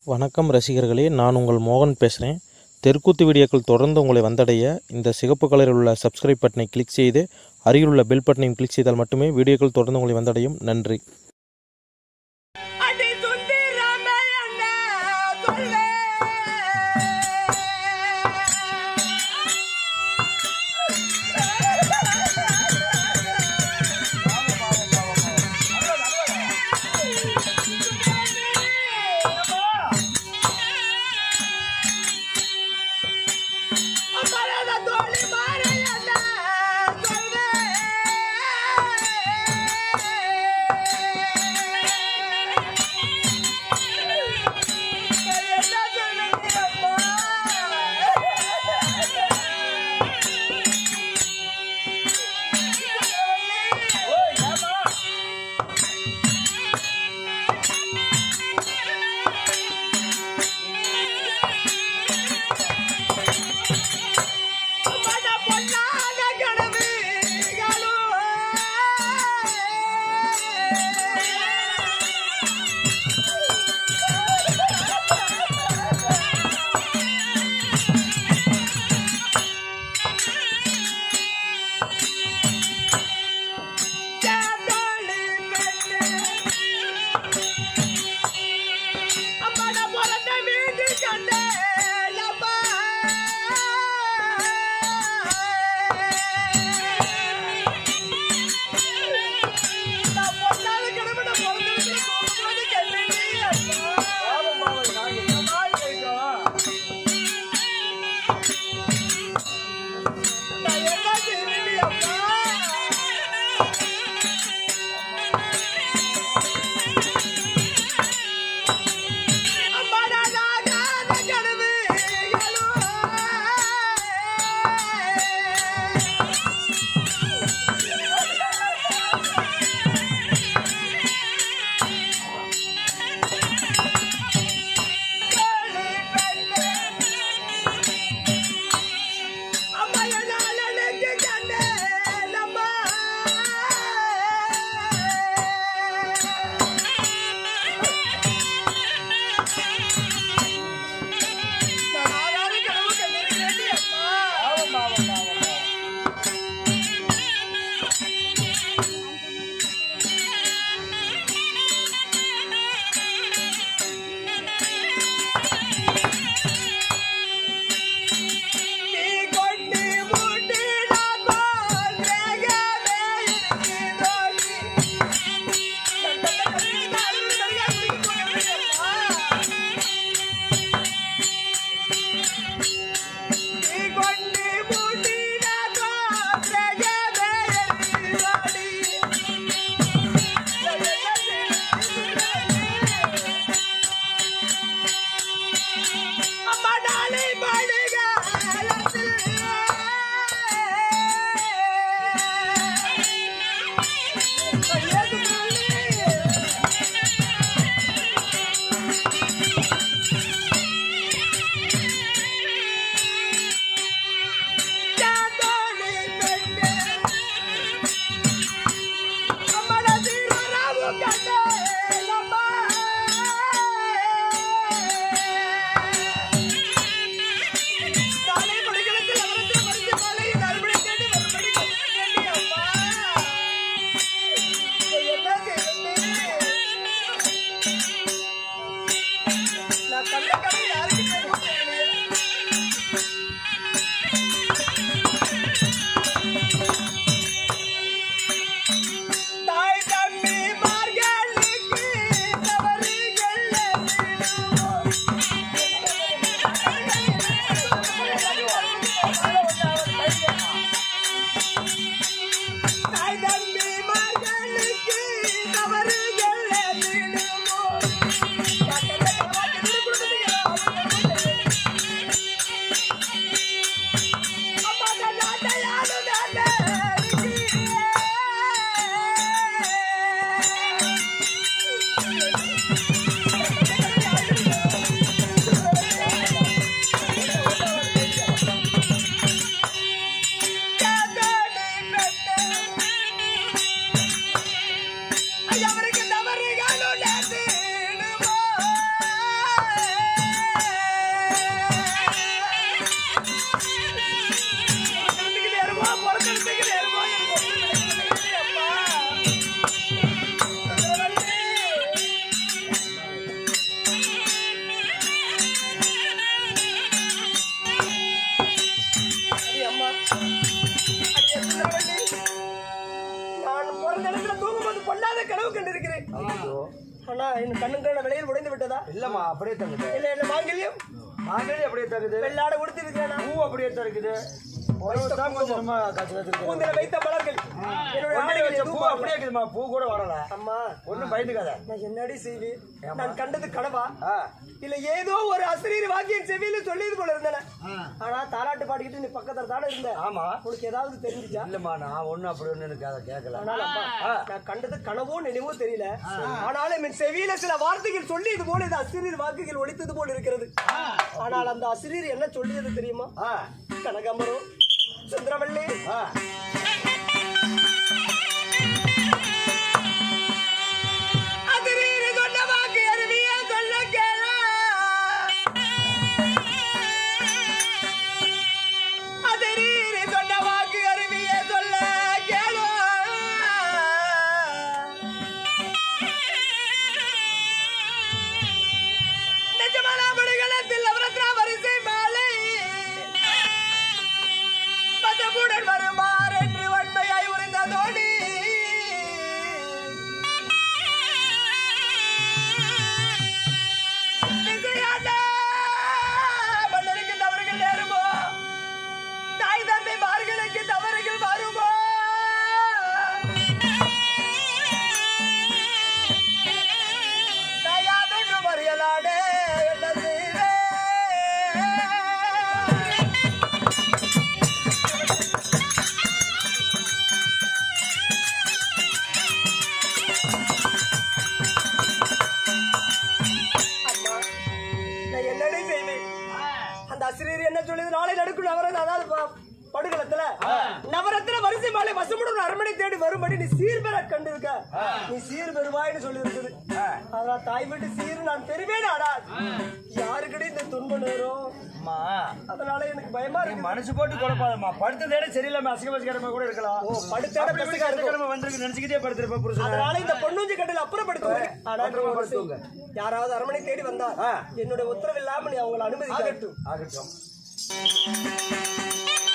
வணக்கம் ரசிகர்களே நான் உங்கள் மோகன் பேசுகிறேன் தெற்குத்து வீடியோக்கள் தொடர்ந்து உங்களை வந்தடைய இந்த சிகப்பு கலரில் உள்ள சப்ஸ்கிரைப் பட்டனை கிளிக் செய்து அருகில் உள்ள பெல் பட்டனையும் கிளிக் செய்தால் மட்டுமே வீடியோக்கள் தொடர்ந்து உங்களை வந்தடையும் நன்றி அடி சுந்தரமே என்ன சொல்லே அமரத தோழி மாறே என்ன மன பொன்னான அம்மான பிறந்த வீட்டு கண்டே தாய் தம்பி மார்களுக்கு தவறுகள் தாய் தம்பி மார்களுக்கு தவறுகள் விடுமோ Yeah. அண்ணா என் கண்ணுக்கான விலையில் உடைந்து விட்டதா இல்லம்மா அப்படியே தங்குது இல்ல என்ன மாங்கல்யம் மாங்கலி அப்படியே தங்குது வெள்ளாட உடுத்தி இருக்கிறேனா பூ அப்படியே தங்குது ஒரு தான் கொஞ்சம் நம்ம காசு வச்சிருக்கு கூந்தல வைத்த மலர்கள் என்னுடைய ஒண்ணு ஆடைகளை வச்ச பூ தூவா- அப்படியே இருக்குதுமா பூ கூட வரல அம்மா ஒண்ணும் பயந்துக்காத நான் என்னடி செய்வேன் நான் கண்டது கனவா ஆ. இல்ல ஏதோ ஒரு அசிரியர் வாக்கியம் செவியில சொல்லியது போல இருந்தன ஆனா தாலாட்டு பாடிக்கிட்டு நீ பக்கத்துல தானே இருந்த ஆமா உனக்கு ஏதாவது தெரிஞ்சுச்சா இல்லம்மா நான் ஒண்ணும் அப்படி ஒண்ணு எனக்கு அதை கேட்கல ஆனால் அப்பா, நான் கண்டது கனவோ நினைவோ தெரியல ஆனாலும் என் செவியில சில வார்த்தைகள் சொல்லி இது போல இது அசிரியர் வாக்குகள் ஒழித்தது போல இருக்கிறது ஆனால் அந்த அசிரியர் என்ன சொல்லியது தெரியுமா ஆ, கனகாம்பரம் சுந்தரவள்ளி ஆ. அசிரியர் சொன்ன வாக்கு அருவியா சொல்ல கேளா அசிரியர் சொன்ன வாக்கு அருவியா சொல்ல கேளோ நிஜமான முடிகளத்தில் அவரத்ரா வரிசை மாலை பதமுடன் வருமாறு என்று வன்மையாய் உரைந்ததோடி திசையாண்ட மன்னருக்கு தவறுகள் நேருமோ தாய் தம்பி மார்களுக்கு தவறுகள் வருமோ தயாதொன்று மறியலாடே என்ன செய்வேன் அம்மா, நான் என்னடி செய்வேன் அந்த ஆசிரியர் என்ன சொல்லுது நாளை நடக்கும் நவரத் அதாவது ப- படுகளத்துல நவரத்தின வரிசை மாலை வசமுடன் அரண்மனை தேடி வரும்படி நீ சீர்பெற கண்டிருக்க நீ சீர் பெறுவாய்னு சொல்லி இருக்குது அதான் தாய் வீட்டு சீர் நான் பெறுவேன் ஆடா யாருக்கிட்ட இந்த துன்ப நேரம் அம்மா அதனால எனக்கு பயமா நீ இருக்கு மனசு போட்டு குழப்பாதம்மா படுத்ததேட சரியில்லாம அசிங்க பசிக்கிற கூட இருக்கலாம் ஓ, படுத்தேட அப்படி பசிக்கா இருக்கும். கிழமை வந்திருக்கு நினைச்சுக்கிட்டே படுத்திருப்ப புருஷன் அதனால இந்த பொண்ணுஞ்சி கட்டில அப்புறப்படுத்துவேன் ஆனா நீ ஒரு அப்புறப்படுத்துங்க. செய். யாராவது அரண்மனை தேடி வந்தா ஆ. என்னுடைய உத்தரவு இல்லாம நீ அவங்களை அனுமதிக்க ஆகட்டும்